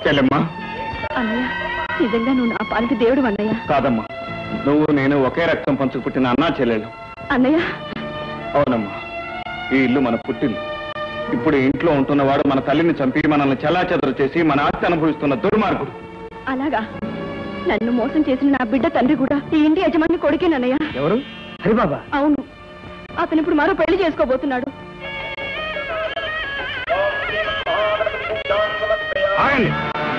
చెల్లెమ్మా అన్నయ్య నిజంగా నువ్వు నా పాలిటి దేవుడు అన్నయ్య కాదమ్మా నువ్వు నేను ఒకే రక్తం పంచుకు పుట్టిన అన్నా చెల్లెలు అన్నయ్య అవునమ్మా ఈ ఇల్లు మన పుట్టిల్లు ఇప్పుడు ఈ ఇంట్లో ఉంటున్నవాడు మన తల్లిని చంపి మనల్ని చెల్లాచెదరు చేసి మన ఆస్తి అనుభవిస్తున్న దుర్మార్గుడు అలాగా నన్ను మోసం చేసిన నా బిడ్డ తండ్రి కూడా ఈ ఇంటి యజమాని కొడుకేనన్నయ్య ఎవరు హరిబాబా అవును అతను ఇప్పుడు మరో పెళ్లి చేసుకోబోతున్నాడు ఆగండి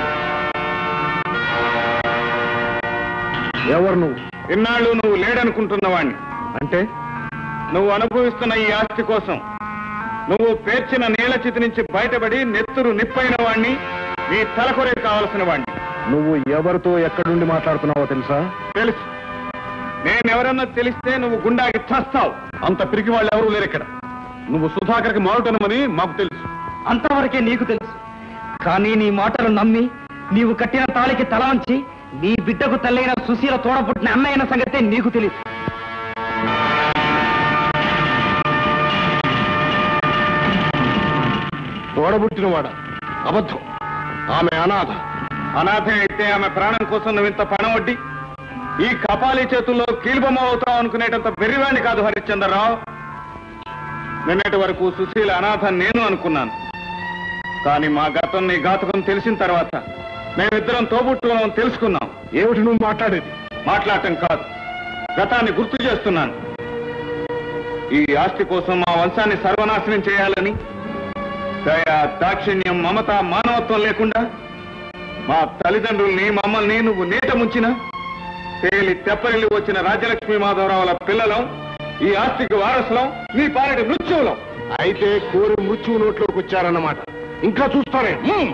ఎవరు నువ్వు ఇన్నాళ్ళు నువ్వు లేడనుకుంటున్నవాణ్ణి అంటే నువ్వు అనుభవిస్తున్న ఈ ఆస్తి కోసం నువ్వు పేర్చిన నీళ్ల చితి నుంచి బయటపడి నెత్తురు నిప్పైన వాణ్ణి నీ తలకొరే కావలసిన వాణ్ణి నువ్వు ఎవరితో ఎక్కడుండి మాట్లాడుతున్నావో తెలుసా తెలుసు నేనెవరన్నా తెలిస్తే నువ్వు గుండాకి చస్తావు అంత పిరికి వాళ్ళు ఎవరూ లేరు ఇక్కడ నువ్వు సుధాకర్కి మారుటనమని మాకు తెలుసు అంతవరకే నీకు తెలుసు కానీ నీ మాటలు నమ్మి నీవు కట్టిన తాళికి తల వంచి నీ బిడ్డకు తల్లైన సుశీల తోడపుట్టిన అన్నయ్యన సంగతే నీకు తెలియదు తోడబుట్టినవాడ అబద్ధం ఆమె అనాథ అనాథ అయితే ఆమె ప్రాణం కోసం నువ్వు ఇంత పణం వడ్డి ఈ కపాలి చేతుల్లో కీలుబొమ్మ అవుతావు అనుకునేటంత వెర్రివాణ్ణి కాదు హరిశ్చంద్రరావు నిన్నటి వరకు సుశీల అనాథ నేను అనుకున్నాను కానీ మా గతం నీ ఘాతకం తెలిసిన తర్వాత మేమిద్దరం తోబుట్టుకున్నాం తెలుసుకున్నాం ఏమిటి నువ్వు మాట్లాడేది మాట్లాడటం కాదు గతాన్ని గుర్తు చేస్తున్నాను ఈ ఆస్తి కోసం మా వంశాన్ని సర్వనాశనం చేయాలని దయ దాక్షిణ్యం మమత మానవత్వం లేకుండా మా తల్లిదండ్రుల్ని మమ్మల్ని నువ్వు నీట ముంచిన తేలి తెప్పరిల్లి వచ్చిన రాజ్యలక్ష్మి మాధవరావుల పిల్లలం ఈ ఆస్తికి వారసులం నీ పాలటి మృత్యువులం అయితే కోరి మృత్యువు నోట్లోకి వచ్చారన్నమాట ఇంకా చూస్తానే హ్మ్.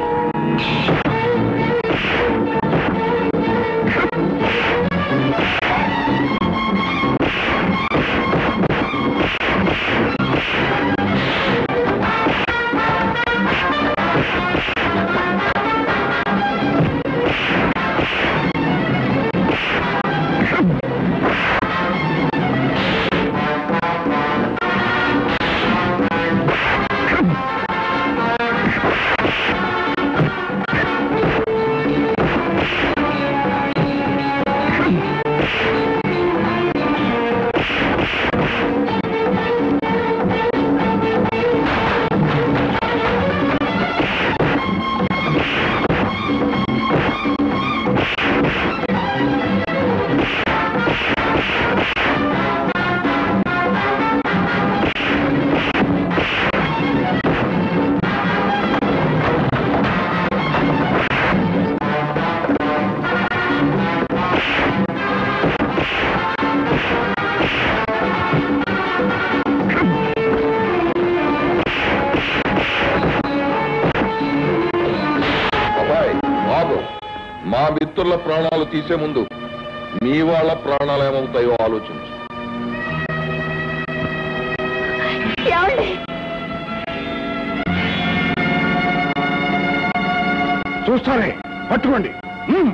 అబ్బాయి బాబు మా మిత్రుల ప్రాణాలు తీసే ముందు మీ వాళ్ళ ప్రాణాలు ఏమవుతాయో ఆలోచించు ఏమండి చూస్తానే పట్టుకోండి హ్మ్.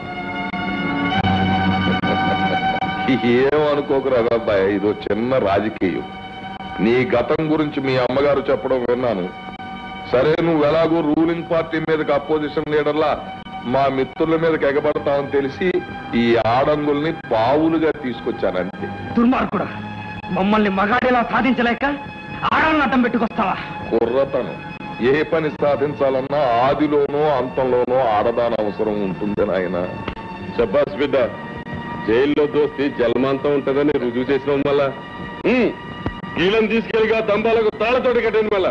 ఏమనుకోకురా అబ్బాయి ఇదో చిన్న రాజకీయం నీ గతం గురించి మీ అమ్మగారు చెప్పడం విన్నాను సరే నువ్వు ఎలాగో రూలింగ్ పార్టీ మీదకి అపోజిషన్ లీడర్లా మా మిత్రుల మీదకి ఎగబడతావని తెలిసి ఈ ఆడంగుల్ని పావులుగా తీసుకొచ్చానంతే దుర్మార్గుడా మమ్మల్ని మగాడిలా సాధించలేక ఆడాలను అడ్డం పెట్టుకొస్తావా కుర్రతనం ఏ పని సాధించాలన్నా ఆదిలోనో అంతంలోనో ఆడదాన అవసరం ఉంటుంది నాయన చెప్పాస్ బిడ్డ జైల్లో దోస్తి జన్మాంతం ఉంటుందని రుజువు చేసిన వల్ల కీలను తీసుకెళ్ళిగా దంబాలకు తాళతోటి కట్టిన వల్ల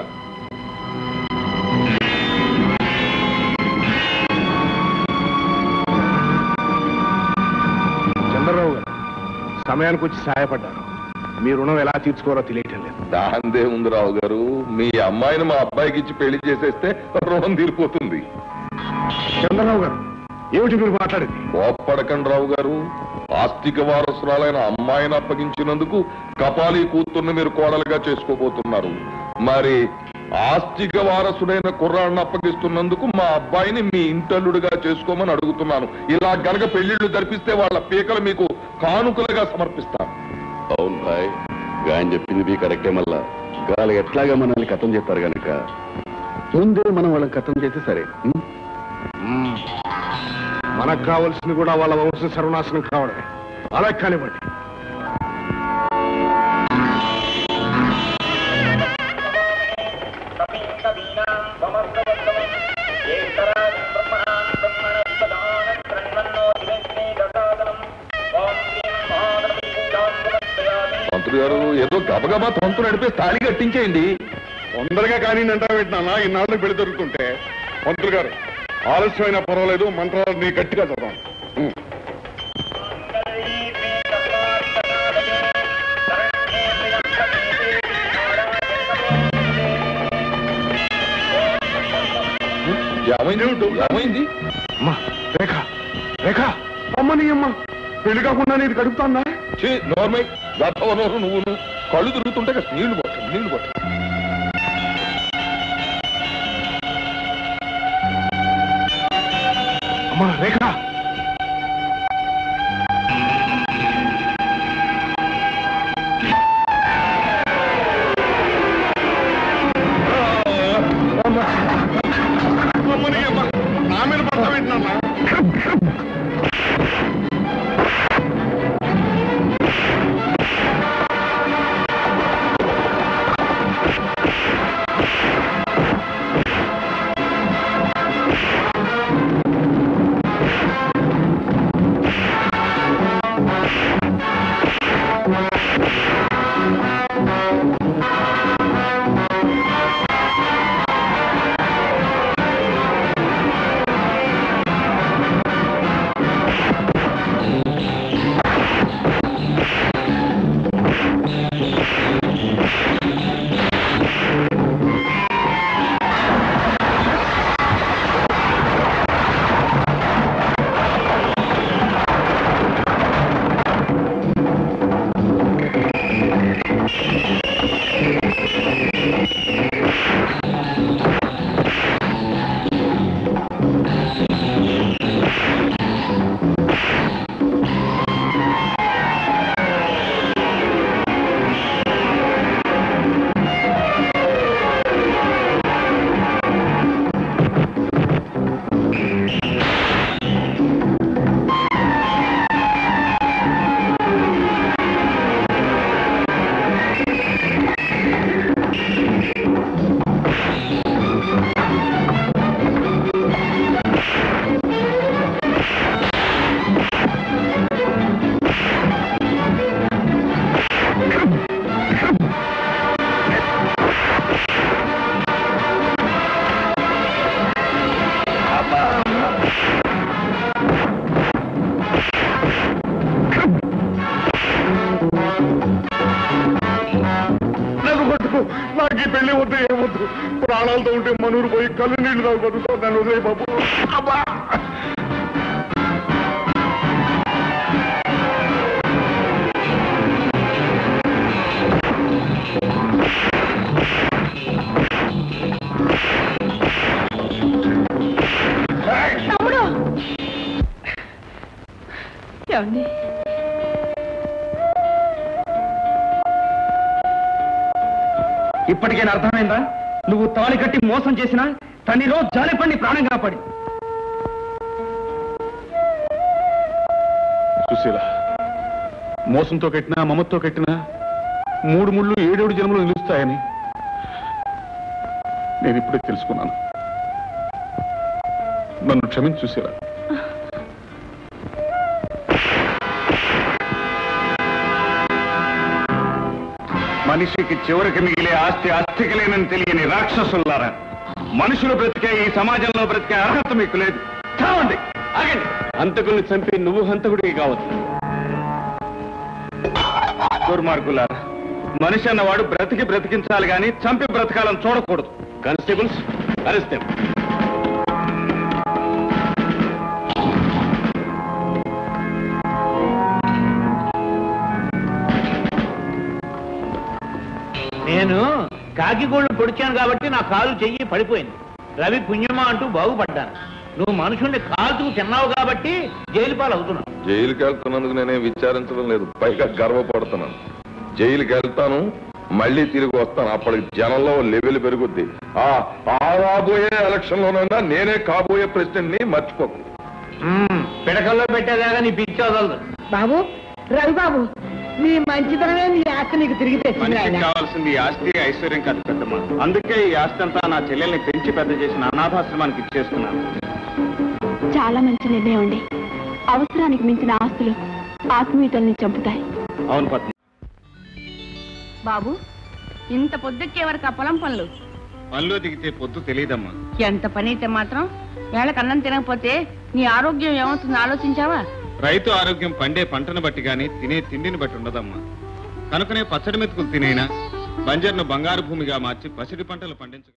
చంద్రరావు గారు సమయానికి వచ్చి సహాయపడ్డారు మీ రుణం ఎలా తీర్చుకోవాలో తెలియటం లేదు దాందే ఉంది రావు గారు మీ అమ్మాయిని మా అబ్బాయికి ఇచ్చి పెళ్లి చేసేస్తే రుణం తీరిపోతుంది చంద్రరావు గారు ఏమిటి మీరు మాట్లాడేది కోప్పడకండి రావు గారు ఆస్తిక వారసురాలైన అమ్మాయిని అప్పగించినందుకు కపాలి కూతుర్ని మీరు కోడలుగా చేసుకోబోతున్నారు మరి ఆస్తిక వారసుడైన కుర్రాడిని అప్పగిస్తున్నందుకు మా అబ్బాయిని మీ ఇంటల్లుడిగా చేసుకోమని అడుగుతున్నాను ఇలా గనక పెళ్లిళ్లు జరిపిస్తే వాళ్ళ పీకలు మీకు కానుకలుగా సమర్పిస్తాను అవును భాయ్ గాయని చెప్పింది మీ కరెక్టే మళ్ళా గాలి ఎట్లాగా మనల్ని కథం చేస్తారు గనక ముందే మనం వాళ్ళని కథం చేస్తే సరే ఉం? మనకు కావాల్సింది కూడా వాళ్ళ వంశ సర్వనాశనం కావడమే అలా కానివ్వండి మంత్రి గారు ఏదో గబగబా తొంతు నడిపే తాళి కట్టించేయండి తొందరగా కానీ అంటా పెట్టినా ఇన్నాళ్ళు పెళ్లి దొరుకుతుంటే మంత్రులు గారు ఆలస్యమైనా పర్వాలేదు మంత్రాలు నీ గట్టిగా చదవండి ఏమైంది ఏమైంది అమ్మా రేఖ రేఖ అమ్మని అమ్మ పెళ్లి కాకుండా ఇది గడుపుతాందా చే నోర్మై గతవనోరు నువ్వు కళ్ళు తిరుగుతుంటే కాస్త నీళ్లు పట్టు నీళ్లు పట్టు అమ్మా రేఖ అమ్మని అమ్మ నా మీద పడతా పెట్టినా నన్ను కొట్టు నాకు ఈ పెళ్లి వద్దు ఏమొద్దు ప్రాణాలతో ఉంటే మనూరు పోయి కళ్ళు నీళ్లు తాగు బతుకుతావు నన్ను వదిలే బాబు అబ్బా తమ్ముడు ఏమండి ఇప్పటికైనా అర్థమైందా నువ్వు తాళి కట్టి మోసం చేసినా తనిలో జాలిపండి ప్రాణం కాపాడి సుశీల మోసంతో కట్టినా మమతో కట్టినా మూడు ముళ్ళు ఏడేడు జన్మలు నిలుస్తాయని నేను ఇప్పుడే తెలుసుకున్నాను నన్ను క్షమించు సుశీల మనిషికి చివరికి మిగిలే ఆస్తి అస్థికి లేనని తెలియని రాక్షసుల్లారా మనుషులు బ్రతికే ఈ సమాజంలో బ్రతికే అర్హత మీకు లేదు చావండి ఆగండి హంతకుల్ని చంపి నువ్వు హంతకుడికి కావచ్చు దుర్మార్గులారా మనిషి అన్నవాడు బ్రతికి బ్రతికించాలి గాని చంపి బ్రతకాలని చూడకూడదు కానిస్టేబుల్స్ అరెస్ట్ నేను కాకిగోళ్ళు పొడిచాను కాబట్టి నా కాలు చెయ్యి పడిపోయింది రవి పుణ్యమా అంటూ బాగుపడ్డాను నువ్వు మనుషుల్ని కాల్చుకు తిన్నావు కాబట్టి జైలు పాలు అవుతున్నావు జైలుకి వెళ్తున్నందుకు నేనేం విచారించడం లేదు పైగా గర్వపడుతున్నాను జైలుకి వెళ్తాను మళ్ళీ తిరిగి వస్తాను అప్పటికి జనంలో లెవెల్ పెరుగుద్ది ఆ ఆ రాబోయే ఎలక్షన్ లోనైనా నేనే కాబోయే ప్రెసిడెంట్ ని మర్చిపోకు మ్మ్. పిడకల్లో పెట్టేదాకా నీ పిచ్చి వదలదు బాబు రవి బాబు నీ మంచితనమే నీ ఆస్తి నీకు తిరిగి తెచ్చింది మనిషికి ఆయన కావాల్సింది ఈ ఆస్తి ఐశ్వర్యం కాదు పెద్దమ్మ అందుకే ఈ ఆస్తి అంతా నా చెల్లెల్ని పెంచి పెద్ద చేసిన అనాథాశ్రమానికి ఇచ్చేస్తున్నాను చాలా మంచి నిర్ణయం అండి అవసరానికి మించిన ఆస్తులు ఆత్మీయతల్ని చంపుతాయి అవును పద్మ బాబు ఇంత పొద్దుక్కే వరకు ఆ పొలం పనులు పనిలో దిగితే పొద్దు తెలియదమ్మా ఎంత పని అయితే మాత్రం వేళకు అన్నం తినకపోతే నీ ఆరోగ్యం ఏమవుతుందో ఆలోచించావా రైతు ఆరోగ్యం పండే పంటను బట్టి గాని తినే తిండిని బట్టి ఉండదమ్మా కనుకనే పచ్చడి మెతుకులు తినైనా బంజర్ను బంగారు భూమిగా మార్చి పసిడి పంటలు పండించ